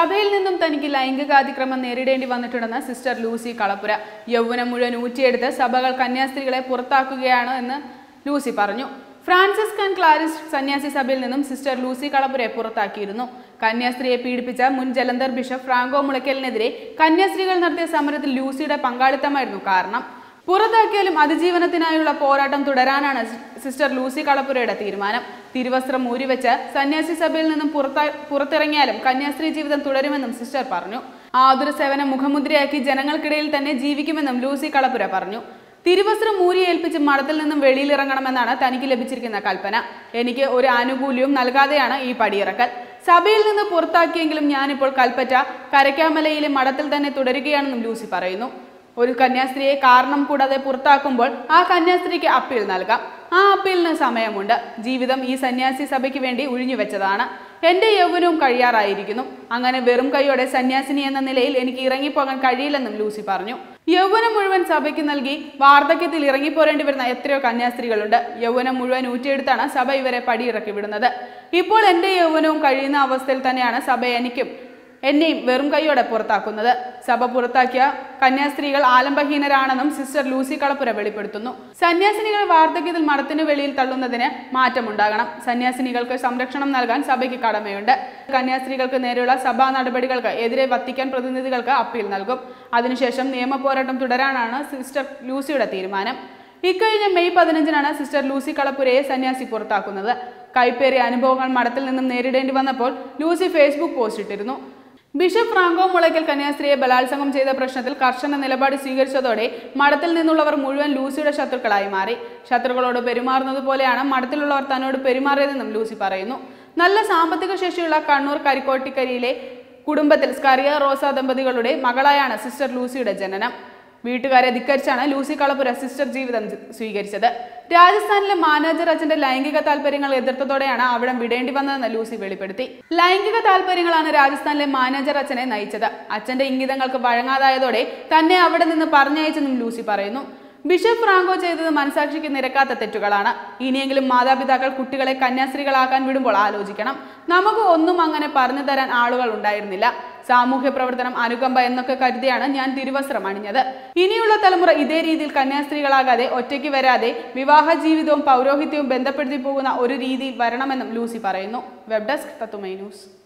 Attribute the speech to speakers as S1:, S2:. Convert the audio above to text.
S1: സഭയിൽ നിന്നും തനിക്ക് ലൈംഗികാതിക്രമം നേരിടേണ്ടി വന്നിട്ടുണ്ടെന്ന് സിസ്റ്റർ ലൂസി കളപ്പുര യൗവനം മുഴുവൻ ഊറ്റിയെടുത്ത് സഭകൾ കന്യാസ്ത്രീകളെ പുറത്താക്കുകയാണ് എന്ന് ലൂസി പറഞ്ഞു ഫ്രാൻസിസ്കൻ ക്ലാരിസ്റ്റ് സന്യാസി സഭയിൽ നിന്നും സിസ്റ്റർ ലൂസി കളപ്പുരയെ പുറത്താക്കിയിരുന്നു കന്യാസ്ത്രീയെ പീഡിപ്പിച്ച മുൻ ജലന്ധർ ബിഷപ്പ് ഫ്രാങ്കോ മുളയ്ക്കലിനെതിരെ കന്യാസ്ത്രീകൾ നടത്തിയ സമരത്തിൽ ലൂസിയുടെ പങ്കാളിത്തമായിരുന്നു കാരണം പുറത്താക്കിയാലും അതിജീവനത്തിനായുള്ള പോരാട്ടം തുടരാനാണ് സിസ്റ്റർ ലൂസി കളപ്പുരയുടെ തീരുമാനം തിരുവസ്ത്രം ഊരിവെച്ച് സന്യാസി സഭയിൽ നിന്നും പുറത്താ പുറത്തിറങ്ങിയാലും കന്യാസ്ത്രീ ജീവിതം തുടരുമെന്നും സിസ്റ്റർ പറഞ്ഞു ആതുര സേവനം മുഖമുദ്രയാക്കി ജനങ്ങൾക്കിടയിൽ തന്നെ ജീവിക്കുമെന്നും ലൂസി കളപ്പുര പറഞ്ഞു തിരുവസ്ത്രം ഊരിയേൽപ്പിച്ച് മഠത്തിൽ നിന്നും വെളിയിലിറങ്ങണമെന്നാണ് തനിക്ക് ലഭിച്ചിരിക്കുന്ന കൽപ്പന എനിക്ക് ഒരു ആനുകൂല്യവും നൽകാതെയാണ് ഈ പടിയിറക്കൽ സഭയിൽ നിന്ന് പുറത്താക്കിയെങ്കിലും ഞാനിപ്പോൾ കൽപ്പറ്റ കരക്കാമലയിലെ മഠത്തിൽ തന്നെ തുടരുകയാണെന്നും ലൂസി പറയുന്നു ഒരു കന്യാസ്ത്രീയെ കാരണം കൂടാതെ പുറത്താക്കുമ്പോൾ ആ കന്യാസ്ത്രീക്ക് അപ്പീൽ നൽകാം ആ അപ്പീലിന് സമയമുണ്ട് ജീവിതം ഈ സന്യാസി സഭയ്ക്ക് വേണ്ടി ഒഴിഞ്ഞു വെച്ചതാണ് എന്റെ യൗവനവും കഴിയാറായിരിക്കുന്നു അങ്ങനെ വെറും കൈയോടെ സന്യാസിനി എന്ന നിലയിൽ എനിക്ക് ഇറങ്ങിപ്പോകാൻ കഴിയില്ലെന്നും ലൂസി പറഞ്ഞു യൗവനം മുഴുവൻ സഭയ്ക്ക് നൽകി വാർദ്ധക്യത്തിൽ ഇറങ്ങിപ്പോരേണ്ടി വരുന്ന എത്രയോ കന്യാസ്ത്രീകളുണ്ട് യൗവനം മുഴുവൻ ഊറ്റിയെടുത്താണ് സഭ ഇവരെ പടിയിറക്കി വിടുന്നത് ഇപ്പോൾ എന്റെ യൗവനവും കഴിയുന്ന അവസ്ഥയിൽ തന്നെയാണ് സഭ എനിക്കും എന്നെയും വെറും കൈയോടെ പുറത്താക്കുന്നത് സഭ പുറത്താക്കിയ കന്യാസ്ത്രീകൾ ആലംബഹീനരാണെന്നും സിസ്റ്റർ ലൂസി കളപ്പുര വെളിപ്പെടുത്തുന്നു സന്യാസിനികൾ വാർദ്ധക്യത്തിൽ മഠത്തിനു വെളിയിൽ തള്ളുന്നതിന് മാറ്റമുണ്ടാകണം സന്യാസിനികൾക്ക് സംരക്ഷണം നൽകാൻ സഭയ്ക്ക് കടമയുണ്ട് കന്യാസ്ത്രീകൾക്ക് നേരെയുള്ള സഭാ നടപടികൾക്ക് എതിരെ വത്തിക്കാൻ പ്രതിനിധികൾക്ക് അപ്പീൽ നൽകും അതിനുശേഷം നിയമ പോരാട്ടം തുടരാനാണ് സിസ്റ്റർ ലൂസിയുടെ തീരുമാനം ഇക്കഴിഞ്ഞ മെയ് പതിനഞ്ചിനാണ് സിസ്റ്റർ ലൂസി കളപ്പുരയെ സന്യാസി പുറത്താക്കുന്നത് കൈപ്പേറിയ അനുഭവങ്ങൾ മഠത്തിൽ നിന്നും നേരിടേണ്ടി വന്നപ്പോൾ ലൂസി ഫേസ്ബുക്ക് പോസ്റ്റ് ഇട്ടിരുന്നു ബിഷപ്പ് ഫ്രാങ്കോ മുളയ്ക്കൽ കന്യാസ്ത്രീയെ ബലാത്സംഗം ചെയ്ത പ്രശ്നത്തിൽ കർശന നിലപാട് സ്വീകരിച്ചതോടെ മഠത്തിൽ നിന്നുള്ളവർ മുഴുവൻ ലൂസിയുടെ ശത്രുക്കളായി മാറി ശത്രുക്കളോട് പെരുമാറുന്നത് പോലെയാണ് മഠത്തിലുള്ളവർ തന്നോട് പെരുമാറിയതെന്നും ലൂസി പറയുന്നു നല്ല സാമ്പത്തിക ശേഷിയുള്ള കണ്ണൂർ കരിക്കോട്ടിക്കരിയിലെ കുടുംബത്തിൽ സ്കറിയ റോസ ദമ്പതികളുടെ മകളായാണ് സിസ്റ്റർ ലൂസിയുടെ ജനനം വീട്ടുകാരെ ധിക്കരിച്ചാണ് ലൂസി കളപ്പുര സിസ്റ്റർ ജീവിതം സ്വീകരിച്ചത് രാജസ്ഥാനിലെ മാനേജർ അച്ഛന്റെ ലൈംഗിക താല്പര്യങ്ങൾ എതിർത്തതോടെയാണ് അവിടം വിടേണ്ടി വന്നതെന്ന് ലൂസി വെളിപ്പെടുത്തി ലൈംഗിക താല്പര്യങ്ങളാണ് രാജസ്ഥാനിലെ മാനേജർ അച്ഛനെ നയിച്ചത് അച്ഛന്റെ ഇംഗിതങ്ങൾക്ക് വഴങ്ങാതായതോടെ തന്നെ അവിടെ നിന്ന് പറഞ്ഞയച്ചെന്നും ലൂസി പറയുന്നു ബിഷപ്പ് ഫ്രാങ്കോ ചെയ്തത് മനസാക്ഷിക്ക് നിരക്കാത്ത തെറ്റുകളാണ് ഇനിയെങ്കിലും മാതാപിതാക്കൾ കുട്ടികളെ കന്യാസ്ത്രീകളാക്കാൻ വിടുമ്പോൾ ആലോചിക്കണം നമുക്ക് ഒന്നും അങ്ങനെ പറഞ്ഞു തരാൻ ആളുകൾ ഉണ്ടായിരുന്നില്ല സാമൂഹ്യ പ്രവർത്തനം അനുകമ്പ എന്നൊക്കെ കരുതിയാണ് ഞാൻ തിരുവസ്ത്രം അണിഞ്ഞത് ഇനിയുള്ള തലമുറ ഇതേ രീതിയിൽ കന്യാസ്ത്രീകളാകാതെ ഒറ്റയ്ക്ക് വരാതെ വിവാഹ ജീവിതവും പൗരോഹിത്യവും ബന്ധപ്പെടുത്തി പോകുന്ന ഒരു രീതിയിൽ വരണമെന്നും ലൂസി പറയുന്നു വെബ് ഡെസ്ക് തത്തുമൈ ന്യൂസ്